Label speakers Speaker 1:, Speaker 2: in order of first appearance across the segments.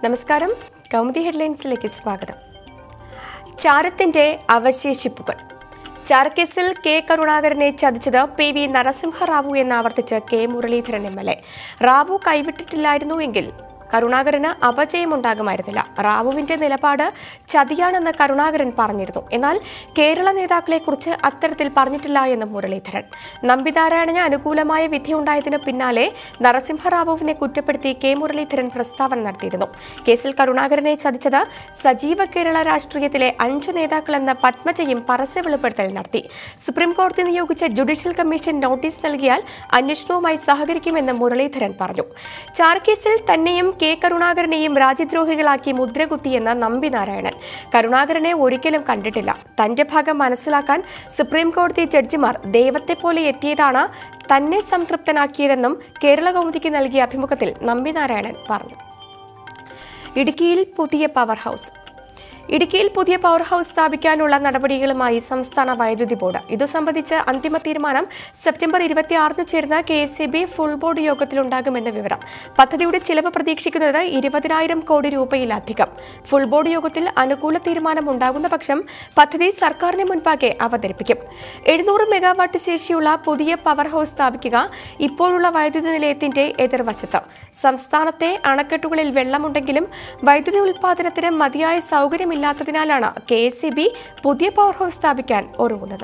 Speaker 1: നമസ്കാരം കൗമുദി ഹെഡ്ലൈൻസിലേക്ക് സ്വാഗതം ചാരത്തിന്റെ അവശേഷിപ്പുകൾ ചാരക്കേസിൽ കെ കരുണാകരനെ ചതിച്ചത് പി വി നരസിംഹറാവു എന്നാവർത്തിച്ച് K Muraleedharan M L A Rao കൈവിട്ടിട്ടില്ലായിരുന്നുവെങ്കിൽ കരുണാകരന് അപജയമുണ്ടാകുമായിരുന്നില്ല റാവുവിന്റെ നിലപാട് ചതിയാണെന്ന് കരുണാകരൻ പറഞ്ഞിരുന്നു എന്നാൽ കേരള നേതാക്കളെക്കുറിച്ച് അത്തരത്തിൽ പറഞ്ഞിട്ടില്ല എന്ന് മുരളീധരൻ നമ്പിനാരായണന് അനുകൂലമായ വിധിയുണ്ടായതിനു പിന്നാലെ നരസിംഹറാവുവിനെ കുറ്റപ്പെടുത്തി കെ മുരളീധരൻ പ്രസ്താവന നടത്തിയിരുന്നു കേസിൽ കരുണാകരനെ ചതിച്ചത് സജീവ കേരള രാഷ്ട്രീയത്തിലെ അഞ്ചു നേതാക്കളെന്ന് പത്മജയും പരസ്യ വെളിപ്പെടുത്തൽ നടത്തി സുപ്രീംകോടതി നിയോഗിച്ച ജുഡീഷ്യൽ കമ്മീഷൻ നോട്ടീസ് നൽകിയാൽ അന്വേഷണവുമായി സഹകരിക്കുമെന്ന് മുരളീധരൻ പറഞ്ഞു ചാർക്കേസിൽ തന്നെയും കെ കരുണാകരനെയും രാജ്യദ്രോഹികളാക്കി മുദ്രകുത്തിയെന്ന് നമ്പി നാരായണൻ കരുണാകരനെ ഒരിക്കലും കണ്ടിട്ടില്ല തന്റെ ഭാഗം മനസ്സിലാക്കാൻ സുപ്രീം കോടതി ജഡ്ജിമാർ ദൈവത്തെ പോലെ എത്തിയതാണ് തന്നെ സംതൃപ്തനാക്കിയതെന്നും കേരള കൗമുദിക്ക് നൽകിയ അഭിമുഖത്തിൽ നമ്പി നാരായണൻ പറഞ്ഞു ഇടുക്കിയിൽ പുതിയ പവർ ഹൗസ് ഇടുക്കിയിൽ പുതിയ പവർ ഹൗസ് സ്ഥാപിക്കാനുള്ള നടപടികളുമായി സംസ്ഥാന വൈദ്യുതി ബോർഡ് ഇതു സംബന്ധിച്ച് അന്തിമ തീരുമാനം സെപ്റ്റംബർ ഇരുപത്തിയാറിന് ചേർന്ന K S C B full board യോഗത്തിലുണ്ടാകുമെന്ന് വിവരം പദ്ധതിയുടെ ചിലവ് പ്രതീക്ഷിക്കുന്നത് ഇരുപതിനായിരം കോടി രൂപയിലധികം ഫുൾ ബോർഡ് യോഗത്തിൽ അനുകൂല തീരുമാനം ഉണ്ടാകുന്ന പക്ഷം പദ്ധതി സർക്കാരിന് മുൻപാകെ അവതരിപ്പിക്കും എഴുന്നൂറ് മെഗാവാട്ട് ശേഷിയുള്ള പുതിയ പവർ ഹൗസ് സ്ഥാപിക്കുക ഇപ്പോഴുള്ള വൈദ്യുതി നിലയത്തിന്റെ എതിർവശത്ത് സംസ്ഥാനത്തെ അണക്കെട്ടുകളിൽ വെള്ളമുണ്ടെങ്കിലും വൈദ്യുതി ഉൽപ്പാദനത്തിന് മതിയായ സൗകര്യമില്ലാത്തതിനാലാണ് കെ എസ് പുതിയ പവർ ഹൗസ് സ്ഥാപിക്കാൻ ഒരുങ്ങുന്നത്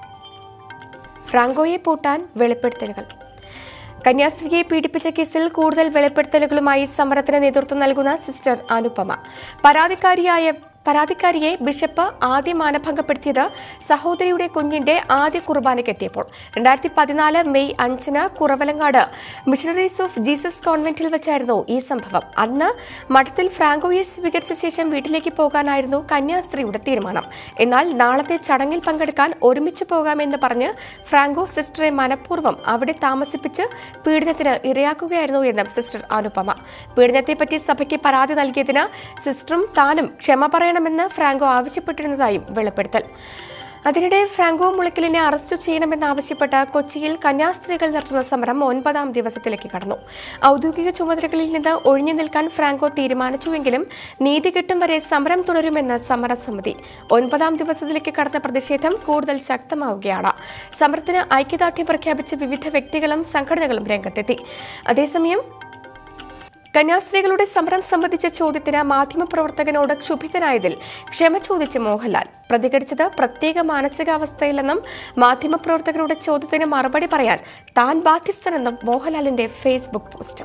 Speaker 1: ഫ്രാങ്കോയെ പൂട്ടാൻ വെളിപ്പെടുത്തലുകൾ കന്യാസ്ത്രീയെ പീഡിപ്പിച്ച കേസിൽ കൂടുതൽ വെളിപ്പെടുത്തലുകളുമായി സമരത്തിന് നേതൃത്വം നൽകുന്ന സിസ്റ്റർ അനുപമ പരാതിക്കാരിയായ പരാതിക്കാരിയെ ബിഷപ്പ് ആദ്യം മാനഭംഗപ്പെടുത്തിയത് സഹോദരിയുടെ കുഞ്ഞിന്റെ ആദ്യ കുർബാനയ്ക്കെത്തിയപ്പോൾ രണ്ടായിരത്തി പതിനാല് മെയ് അഞ്ചിന് കുറവലങ്ങാട് മിഷണറീസ് ഓഫ് ജീസസ് കോൺവെന്റിൽ വെച്ചായിരുന്നു ഈ സംഭവം അന്ന് മഠത്തിൽ ഫ്രാങ്കോയെ സ്വീകരിച്ച ശേഷം വീട്ടിലേക്ക് പോകാനായിരുന്നു കന്യാസ്ത്രീയുടെ തീരുമാനം എന്നാൽ നാളത്തെ ചടങ്ങിൽ പങ്കെടുക്കാൻ ഒരുമിച്ച് പോകാമെന്ന് പറഞ്ഞ് ഫ്രാങ്കോ സിസ്റ്ററെ മനഃപൂർവ്വം അവിടെ താമസിപ്പിച്ച് പീഡനത്തിന് ഇരയാക്കുകയായിരുന്നു എന്നും സിസ്റ്റർ അനുപമ പീഡനത്തെപ്പറ്റി സഭയ്ക്ക് പരാതി നൽകിയതിന് സിസ്റ്ററും താനും ക്ഷമ പറയണമെന്ന് ഫ്രാങ്കോ ആവശ്യപ്പെട്ടിരുന്നതായും വെളിപ്പെടുത്തൽ അതിനിടെ ഫ്രാങ്കോ മുളയ്ക്കലിനെ അറസ്റ്റ് ചെയ്യണമെന്നാവശ്യപ്പെട്ട് കൊച്ചിയിൽ കന്യാസ്ത്രീകൾ നടത്തുന്ന സമരം ഒൻപതാം ദിവസത്തിലേക്ക് കടന്നു ഔദ്യോഗിക ചുമതലകളിൽ നിന്ന് ഒഴിഞ്ഞു നിൽക്കാൻ ഫ്രാങ്കോ തീരുമാനിച്ചുവെങ്കിലും നീതി കിട്ടും വരെ സമരം തുടരുമെന്ന് സമരസമിതി ഒൻപതാം ദിവസത്തിലേക്ക് കടന്ന പ്രതിഷേധം കൂടുതൽ ശക്തമാവുകയാണ് സമരത്തിന് ഐക്യദാർഢ്യം പ്രഖ്യാപിച്ച വിവിധ വ്യക്തികളും സംഘടനകളും രംഗത്തെത്തി അതേസമയം കന്യാസ്ത്രീകളുടെ സമരം സംബന്ധിച്ച ചോദ്യത്തിന് മാധ്യമപ്രവർത്തകനോട് ക്ഷുഭിതനായതിൽ ക്ഷമ ചോദിച്ച് മോഹൻലാൽ പ്രതികരിച്ചത് പ്രത്യേക മാനസികാവസ്ഥയിലെന്നും മാധ്യമപ്രവർത്തകരുടെ ചോദ്യത്തിന് മറുപടി പറയാൻ താൻ ബാധ്യസ്ഥനെന്നും മോഹൻലാലിന്റെ ഫേസ്ബുക്ക് പോസ്റ്റ്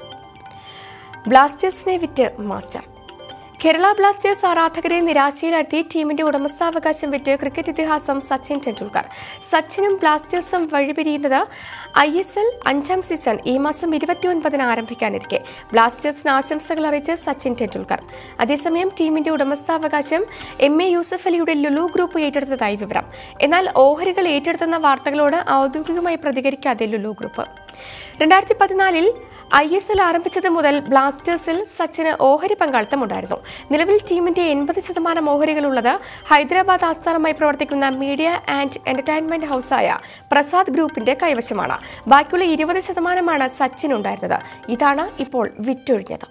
Speaker 1: ബ്ലാസ്റ്റേഴ്സിനെ വിറ്റ് മാസ്റ്റർ കേരള ബ്ലാസ്റ്റേഴ്സ് ആരാധകരെ നിരാശയിലാഴ്ത്തി ടീമിന്റെ ഉടമസ്ഥാവകാശം വിറ്റ് ക്രിക്കറ്റ് ഇതിഹാസം സച്ചിൻ ടെണ്ടുൽക്കർ സച്ചിനും ബ്ലാസ്റ്റേഴ്സും വഴിപിരിയുന്നത് ഐ എസ് എൽ അഞ്ചാം സീസൺ ഈ മാസം ഇരുപത്തിയൊൻപതിന് ആരംഭിക്കാനിരിക്കെ ബ്ലാസ്റ്റേഴ്സിന് ആശംസകൾ അറിയിച്ച് സച്ചിൻ ടെണ്ടുൽക്കർ അതേസമയം ടീമിന്റെ ഉടമസ്ഥാവകാശം എം എ യൂസഫ് അലിയുടെ ലുലു ഗ്രൂപ്പ് ഏറ്റെടുത്തതായി വിവരം എന്നാൽ ഓഹരികൾ ഏറ്റെടുത്തെന്ന വാർത്തകളോട് ഔദ്യോഗികമായി പ്രതികരിക്കാതെ ലുലു ഗ്രൂപ്പ് രണ്ടായിരത്തി പതിനാലിൽ ഐ എസ് എൽ ആരംഭിച്ചത് മുതൽ ബ്ലാസ്റ്റേഴ്സിൽ സച്ചിന് ഓഹരി പങ്കാളിത്തമുണ്ടായിരുന്നു നിലവിൽ ടീമിന്റെ എൺപത് ശതമാനം ഓഹരികളുള്ളത് ഹൈദരാബാദ് ആസ്ഥാനമായി പ്രവർത്തിക്കുന്ന മീഡിയ ആൻഡ് എന്റർടൈൻമെന്റ് ഹൗസായ പ്രസാദ് ഗ്രൂപ്പിന്റെ കൈവശമാണ് ബാക്കിയുള്ള ഇരുപത് ശതമാനമാണ് സച്ചിനുണ്ടായിരുന്നത് ഇതാണ് ഇപ്പോൾ വിറ്റൊഴിഞ്ഞത്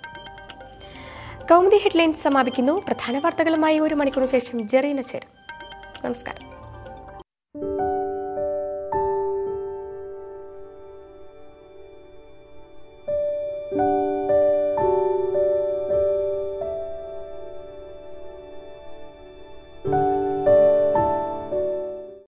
Speaker 1: കൗമുദി ഹെഡ്ലൈൻസ് സമാപിക്കുന്നു പ്രധാന വാർത്തകളുമായി ഒരു മണിക്കൂറിന് ശേഷം ജെറീന ചേരും നമസ്കാരം